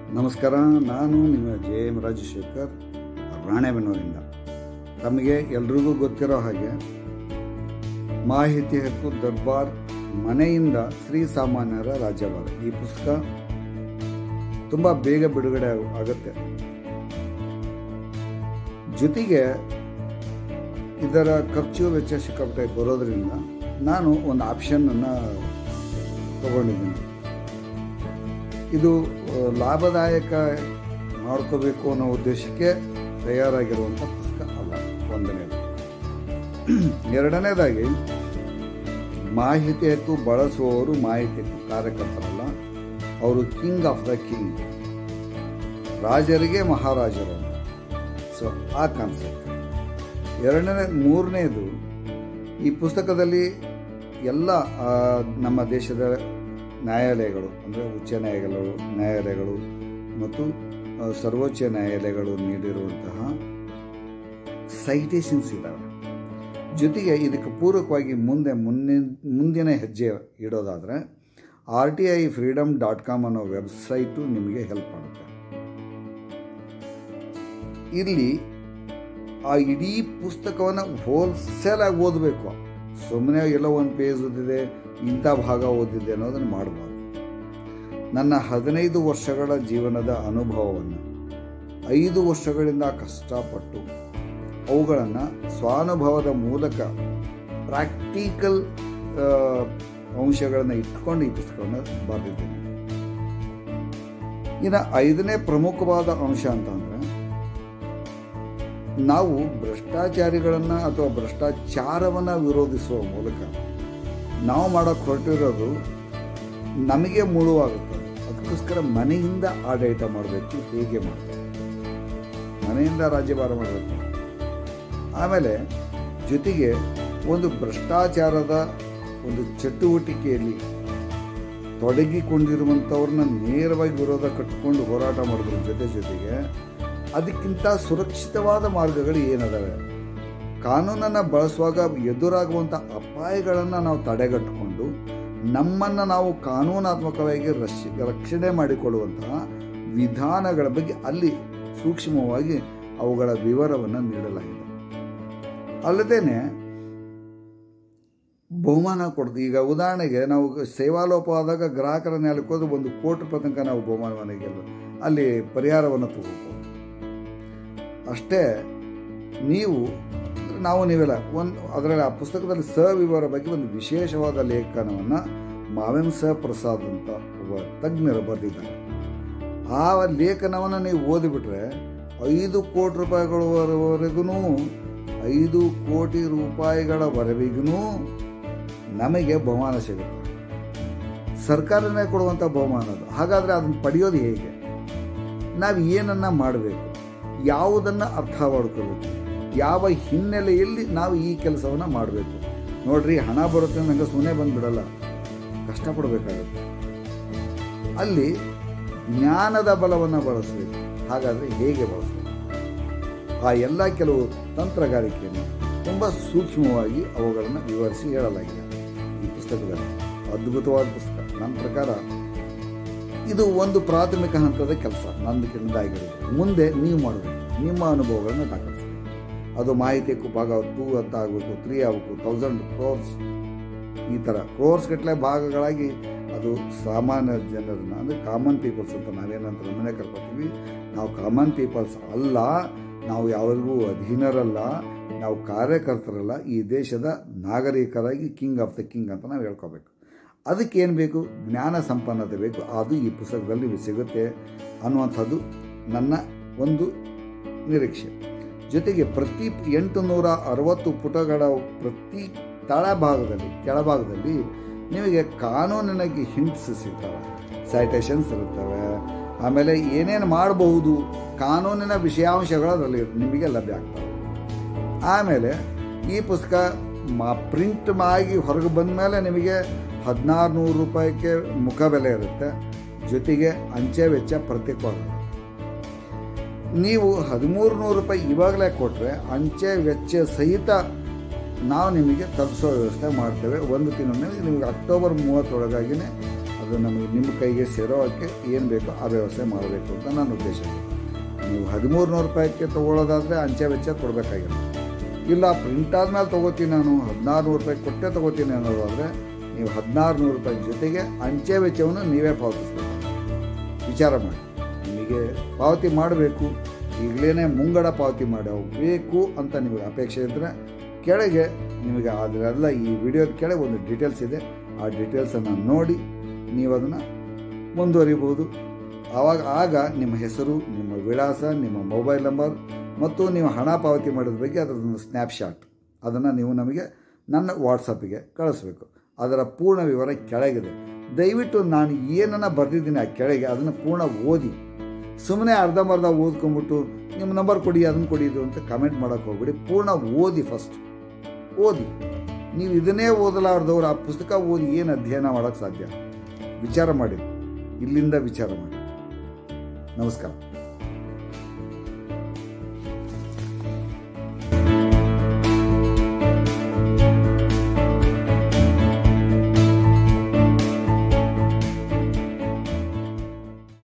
ನಮಸ್ಕಾರ ನಾನು ನಿಮ್ಮ ಜೆ ಎಂ ರಾಜಶೇಖರ್ ರಾಣೆಬೆನ್ನೂರಿಂದ ತಮಗೆ ಎಲ್ರಿಗೂ ಗೊತ್ತಿರೋ ಹಾಗೆ ಮಾಹಿತಿ ಹಕ್ಕು ದರ್ಬಾರ್ ಮನೆಯಿಂದ ಶ್ರೀ ಸಾಮಾನ್ಯರ ರಾಜ್ಯಭಾರ ಈ ಪುಸ್ತಕ ತುಂಬ ಬೇಗ ಬಿಡುಗಡೆ ಆಗ- ಆಗುತ್ತೆ ಜೊತೆಗೆ ಇದರ ಖರ್ಚು ವೆಚ್ಚ ಸಿಕ್ಕಾಪಟ್ಟೆ ಬರೋದ್ರಿಂದ ನಾನು ಒಂದು ಆಪ್ಷನನ್ನು ತಗೊಂಡಿದ್ದೀನಿ ಇದು ಆ, ಲಾಭದಾಯಕ ಮಾಡ್ಕೋಬೇಕು ಅನ್ನೋ ಉದ್ದೇಶಕ್ಕೆ ತಯಾರಾಗಿರುವಂಥ ಪುಸ್ತಕ ಅಲ್ಲ ಒಂದನೇದು ಎರಡನೇದಾಗಿ ಮಾಹಿತಿ ಹಕ್ಕು ಬಳಸುವವರು ಮಾಹಿತಿ ಹಕ್ಕು ಕಾರ್ಯಕರ್ತರಲ್ಲ ಅವರು ಕಿಂಗ್ ಆಫ್ ದ ಕಿಂಗ್ ರಾಜರಿಗೆ ಮಹಾರಾಜರು ಅಂತ ಸೊ ಆ ಕಾನ್ಸೆಪ್ಟ್ ಎರಡನೇ ಮೂರನೇದು ಈ ಪುಸ್ತಕದಲ್ಲಿ ಎಲ್ಲ ಆ, ನಮ್ಮ ದೇಶದ ನ್ಯಾಯಾಲಯಗಳು ಅಂದರೆ ಉಚ್ಚ ನ್ಯಾಯಾಲಯಗಳು ನ್ಯಾಯಾಲಯಗಳು ಮತ್ತು ಆ, ಸರ್ವೋಚ್ಚ ನ್ಯಾಯಾಲಯಗಳು ನೀಡಿರುವಂತಹ ಸೈಟೇಷನ್ಸ್ ಇದ್ದಾವೆ ಜೊತೆಗೆ ಇದಕ್ಕೆ ಪೂರಕವಾಗಿ ಮುಂದೆ ಮುನ್ನಿನ ಮುಂದಿನ ಹೆಜ್ಜೆ ಇಡೋದಾದರೆ R T I freedom dot com ಅನ್ನೋ ವೆಬ್ಸೈಟು ನಿಮಗೆ ಹೆಲ್ಪ್ ಮಾಡುತ್ತೆ ಇಲ್ಲಿ ಆ ಇಡೀ ಪುಸ್ತಕವನ್ನು ಹೋಲ್ಸೇಲ್ ಆಗಿ ಓದಬೇಕು ಸುಮ್ಮನೆ ಎಲ್ಲೋ ಒಂದು ಪೇಜ್ ಓದಿದೆ ಇಂಥ ಭಾಗ ಓದಿದೆ ಅನ್ನೋದನ್ನು ಮಾಡಬಾರ್ದು ನನ್ನ ಹದಿನೈದು ವರ್ಷಗಳ ಜೀವನದ ಅನುಭವವನ್ನು ಐದು ವರ್ಷಗಳಿಂದ ಕಷ್ಟಪಟ್ಟು ಅವುಗಳನ್ನು ಸ್ವಾನುಭವದ ಮೂಲಕ ಪ್ರಾಕ್ಟಿಕಲ್ ಅಂಶಗಳನ್ನು ಇಟ್ಕೊಂಡು ಈ ಪುಸ್ತಕವನ್ನು ಬರೆದಿದ್ದೇನೆ ಇನ್ನು ಐದನೇ ಪ್ರಮುಖವಾದ ಅಂಶ ಅಂತಂದರೆ ನಾವು ಭ್ರಷ್ಟಾಚಾರಿಗಳನ್ನು ಅಥವಾ ಭ್ರಷ್ಟಾಚಾರವನ್ನು ವಿರೋಧಿಸುವ ಮೂಲಕ ನಾವು ಮಾಡೋಕ್ಕೆ ಹೊರಟಿರೋದು ನಮಗೆ ಮುಳುವಾಗುತ್ತೆ ಅದಕ್ಕೋಸ್ಕರ ಮನೆಯಿಂದ ಆಡಳಿತ ಮಾಡಬೇಕು ಹೇಗೆ ಮಾಡಬೇಕು ಮನೆಯಿಂದ ರಾಜ್ಯಭಾರ ಮಾಡಬೇಕು ಆಮೇಲೆ ಜೊತೆಗೆ ಒಂದು ಭ್ರಷ್ಟಾಚಾರದ ಒಂದು ಚಟುವಟಿಕೆಯಲ್ಲಿ ತೊಡಗಿಕೊಂಡಿರುವಂಥವ್ರನ್ನ ನೇರವಾಗಿ ವಿರೋಧ ಕಟ್ಟಿಕೊಂಡು ಹೋರಾಟ ಮಾಡೋದ್ರ ಜೊತೆ ಜೊತೆಗೆ ಅದಕ್ಕಿಂತ ಸುರಕ್ಷಿತವಾದ ಮಾರ್ಗಗಳು ಏನದಾವೆ ಕಾನೂನನ್ನು ಬಳಸುವಾಗ ಎದುರಾಗುವಂಥ ಅಪಾಯಗಳನ್ನು ನಾವು ತಡೆಗಟ್ಟಿಕೊಂಡು ನಮ್ಮನ್ನು ನಾವು ಕಾನೂನಾತ್ಮಕವಾಗಿ ರಕ್ಷ ರಕ್ಷಣೆ ಮಾಡಿಕೊಳ್ಳುವಂತಹ ವಿಧಾನಗಳ ಬಗ್ಗೆ ಅಲ್ಲಿ ಸೂಕ್ಷ್ಮವಾಗಿ ಅವುಗಳ ವಿವರವನ್ನು ನೀಡಲಾಗಿದೆ ಅಲ್ಲದೇನೆ ಬಹುಮಾನ ಕೊಡ್ತೀವಿ ಈಗ ಉದಾಹರಣೆಗೆ ನಾವು ಸೇವಾಲೋಪ ಆದಾಗ ಗ್ರಾಹಕರ ನ್ಯಾಯಕ್ಕೆ ಹೋದ್ರೆ ಒಂದು ಕೋಟಿ ರೂಪಾಯಿ ತನಕ ನಾವು ಬಹುಮಾನವನ್ನು ಗೆಲ್ಲ ಅಲ್ಲಿ ಪರಿಹಾರವನ್ನು ತಗೋಬೋದು ಅಷ್ಟೇ ನೀವು ನಾವು ನೀವೆಲ್ಲ ಒಂದು ಅದರಲ್ಲಿ ಆ ಪುಸ್ತಕದಲ್ಲಿ ಸವಿವರ ಬಗ್ಗೆ ಒಂದು ವಿಶೇಷವಾದ ಲೇಖನವನ್ನು ಮಾವೆನ್ ಸ ಪ್ರಸಾದ್ ಅಂತ ಒಬ್ಬ ತಜ್ಞರು ಬರೆದಿದ್ದಾರೆ ಆ ಲೇಖನವನ್ನು ನೀವು ಓದಿಬಿಟ್ರೆ ಐದು ಕೋಟಿ ರೂಪಾಯಿಗಳವರೆಗೂ ಐದು ಕೋಟಿ ರೂಪಾಯಿಗಳವರೆವಿಗೂ ನಮಗೆ ಬಹುಮಾನ ಸಿಗುತ್ತೆ ಸರ್ಕಾರನೇ ಕೊಡುವಂಥ ಬಹುಮಾನ ಅದು ಹಾಗಾದರೆ ಅದನ್ನು ಪಡೆಯೋದು ಹೇಗೆ ನಾವು ಏನನ್ನ ಮಾಡಬೇಕು ಯಾವುದನ್ನು ಅರ್ಥ ಮಾಡ್ಕೋಬೇಕು ಯಾವ ಹಿನ್ನೆಲೆಯಲ್ಲಿ ನಾವು ಈ ಕೆಲಸವನ್ನು ಮಾಡಬೇಕು ನೋಡ್ರಿ ಹಣ ಬರುತ್ತೆ ನಂಗೆ ಸುಮ್ಮನೆ ಬಂದ್ಬಿಡಲ್ಲ ಕಷ್ಟಪಡಬೇಕಾಗುತ್ತೆ ಅಲ್ಲಿ ಜ್ಞಾನದ ಬಲವನ್ನು ಬಳಸಬೇಕು ಹಾಗಾದರೆ ಹೇಗೆ ಬಳಸಬೇಕು ಆ ಎಲ್ಲ ಕೆಲವು ತಂತ್ರಗಾರಿಕೆಯನ್ನು ತುಂಬ ಸೂಕ್ಷ್ಮವಾಗಿ ಅವುಗಳನ್ನು ವಿವರಿಸಿ ಹೇಳಲಾಗಿದೆ ಈ ಪುಸ್ತಕದಲ್ಲಿ ಅದ್ಭುತವಾದ ಪುಸ್ತಕ ನನ್ನ ಪ್ರಕಾರ ಇದು ಒಂದು ಪ್ರಾಥಮಿಕ ಹಂತದ ಕೆಲಸ ನಂದಿಕೆಯಿಂದಾಗಿರೋದು ಮುಂದೆ ನೀವು ಮಾಡಬೇಕು ನಿಮ್ಮ ಅನುಭವಗಳನ್ನು ದಾಖಲಿಸಬೇಕು ಅದು ಮಾಹಿತಿ ಹಕ್ಕು ಭಾಗ ಟೂ ಅಂತ ಆಗಬೇಕು ತ್ರೀ ಆಗಬೇಕು ತೌಸಂಡ್ ಕ್ರೋರ್ಸ್ ಈ ಥರ ಕ್ರೋರ್ಸ್ ಗಟ್ಟಲೆ ಭಾಗಗಳಾಗಿ ಅದು ಸಾಮಾನ್ಯ ಜನರನ್ನ ಅಂದರೆ ಕಾಮನ್ ಪೀಪಲ್ಸ್ ಅಂತ ನಾವೇನಂತ ನಮ್ಮನೆ ಕರ್ಕೊತೀವಿ ನಾವು ಕಾಮನ್ ಪೀಪಲ್ಸ್ ಅಲ್ಲ ನಾವು ಯಾರಿಗೂ ಅಧೀನರಲ್ಲ ನಾವು ಕಾರ್ಯಕರ್ತರಲ್ಲ ಈ ದೇಶದ ನಾಗರಿಕರಾಗಿ ಕಿಂಗ್ ಆಫ್ ದ ಕಿಂಗ್ ಅಂತ ನಾವು ಹೇಳ್ಕೋಬೇಕು ಅದಕ್ಕೆ ಏನು ಬೇಕು ಜ್ಞಾನ ಸಂಪನ್ನತೆ ಬೇಕು ಅದು ಈ ಪುಸ್ತಕದಲ್ಲಿ ಸಿಗುತ್ತೆ ಅನ್ನುವಂಥದ್ದು ನನ್ನ ಒಂದು ನಿರೀಕ್ಷೆ ಜೊತೆಗೆ ಪ್ರತಿ ಎಂಟು ನೂರ ಅರವತ್ತು ಪುಟಗಳ ಪ್ರತಿ ತಳಭಾಗದಲ್ಲಿ ಕೆಳಭಾಗದಲ್ಲಿ ನಿಮಗೆ ಕಾನೂನಿನಾಗಿ ಹಿಂಟ್ಸ್ ಸಿಗ್ತವೆ ಸೈಟೇಷನ್ಸ್ ಇರುತ್ತವೆ ಆಮೇಲೆ ಏನೇನು ಮಾಡಬಹುದು ಕಾನೂನಿನ ವಿಷಯಾಂಶಗಳು ಅದರಲ್ಲಿ ನಿಮಗೆ ಲಭ್ಯ ಆಗ್ತವೆ ಆಮೇಲೆ ಈ ಪುಸ್ತಕ ಮಾ ಪ್ರಿಂಟ್ ಆಗಿ ಹೊರಗೆ ಬಂದ ಮೇಲೆ ನಿಮಗೆ ಹದಿನಾರು ನೂರು ರೂಪಾಯಿಗೆ ಮುಖಬೆಲೆ ಇರುತ್ತೆ ಜೊತೆಗೆ ಅಂಚೆ ವೆಚ್ಚ ಪ್ರತ್ಯೇಕವಾಗುತ್ತೆ ನೀವು ಹದಿಮೂರು ನೂರು ರೂಪಾಯಿ ಇವಾಗಲೇ ಕೊಟ್ಟರೆ ಅಂಚೆ ವೆಚ್ಚ ಸಹಿತ ನಾವು ನಿಮಗೆ ತಲುಪಿಸೋ ವ್ಯವಸ್ಥೆ ಮಾಡ್ತೇವೆ ಒಂದು ತಿಂಗಳು ನಿಮಗೆ ಅಕ್ಟೋಬರ್ ಮೂವತ್ತೊಳಗಾಗಿನೇ ಅದು ಅದು ನಮಗೆ ನಿಮ್ಮ ಕೈಗೆ ಸೇರೋಕ್ಕೆ ಏನು ಬೇಕೋ ಆ ವ್ಯವಸ್ಥೆ ಮಾಡಬೇಕು ಅಂತ ನನ್ನ ಉದ್ದೇಶ ನೀವು ಹದಿಮೂರು ನೂರು ರೂಪಾಯಿಗೆ ತೊಗೊಳ್ಳೋದಾದರೆ ಅಂಚೆ ವೆಚ್ಚ ಕೊಡಬೇಕಾಗಿಲ್ಲ ಇಲ್ಲ ಪ್ರಿಂಟ್ ಆದ್ಮೇಲೆ ತೊಗೋತೀನಿ ನಾನು ಹದಿನಾರು ನೂರು ರೂಪಾಯಿ ಕೊಟ್ಟೆ ತೊಗೋತೀನಿ ಅನ್ನೋದಾದರೆ ನೀವು ಹದಿನಾರು ನೂರು ರೂಪಾಯಿ ಜೊತೆಗೆ ಅಂಚೆ ವೆಚ್ಚವನ್ನು ನೀವೇ ಪಾವತಿಸಬೇಕು ವಿಚಾರ ಮಾಡಿ ನಿಮಗೆ ಪಾವತಿ ಮಾಡಬೇಕು ಈಗಲೇ ಮುಂಗಡ ಪಾವತಿ ಮಾಡಬೇಕು ಅಂತ ನಿಮಗೆ ಅಪೇಕ್ಷೆ ಇದ್ದರೆ ಕೆಳಗೆ ನಿಮಗೆ ಅದರೆಲ್ಲ ಈ ವಿಡಿಯೋದ ಕೆಳಗೆ ಒಂದು ಡೀಟೇಲ್ಸ್ ಇದೆ ಆ ಡೀಟೇಲ್ಸನ್ನು ನೋಡಿ ನೀವು ಅದನ್ನು ಮುಂದುವರಿಬೋದು ಆವಾಗ ಆಗ ನಿಮ್ಮ ಹೆಸರು ನಿಮ್ಮ ವಿಳಾಸ ನಿಮ್ಮ ಮೊಬೈಲ್ ನಂಬರ್ ಮತ್ತು ನೀವು ಹಣ ಪಾವತಿ ಮಾಡಿದ ಬಗ್ಗೆ ಅದರದೊಂದು ಸ್ನ್ಯಾಪ್ಶಾಟ್ ಅದನ್ನು ನೀವು ನಮಗೆ ನನ್ನ ವಾಟ್ಸಪ್ಪಿಗೆ ಕಳಿಸ್ಬೇಕು ಅದರ ಪೂರ್ಣ ವಿವರ ಕೆಳಗಿದೆ ದಯವಿಟ್ಟು ನಾನು ಏನನ್ನು ಬರೆದಿದ್ದೀನಿ ಆ ಕೆಳಗೆ ಅದನ್ನು ಪೂರ್ಣ ಓದಿ ಸುಮ್ಮನೆ ಅರ್ಧಂಬರ್ಧ ಓದ್ಕೊಂಬಿಟ್ಟು ನಿಮ್ಮ ನಂಬರ್ ಕೊಡಿ ಅದನ್ನು ಕೊಡಿ ಇದು ಅಂತ ಕಮೆಂಟ್ ಮಾಡೋಕ್ಕೆ ಹೋಗ್ಬಿಡಿ ಪೂರ್ಣ ಓದಿ ಫಸ್ಟ್ ಓದಿ ನೀವು ಇದನ್ನೇ ಓದಲಾರ್ದವ್ರು ಆ ಪುಸ್ತಕ ಓದಿ ಏನು ಅಧ್ಯಯನ ಮಾಡೋಕ್ಕೆ ಸಾಧ್ಯ ವಿಚಾರ ಮಾಡಿ ಇಲ್ಲಿಂದ ವಿಚಾರ ಮಾಡಿ ನಮಸ್ಕಾರ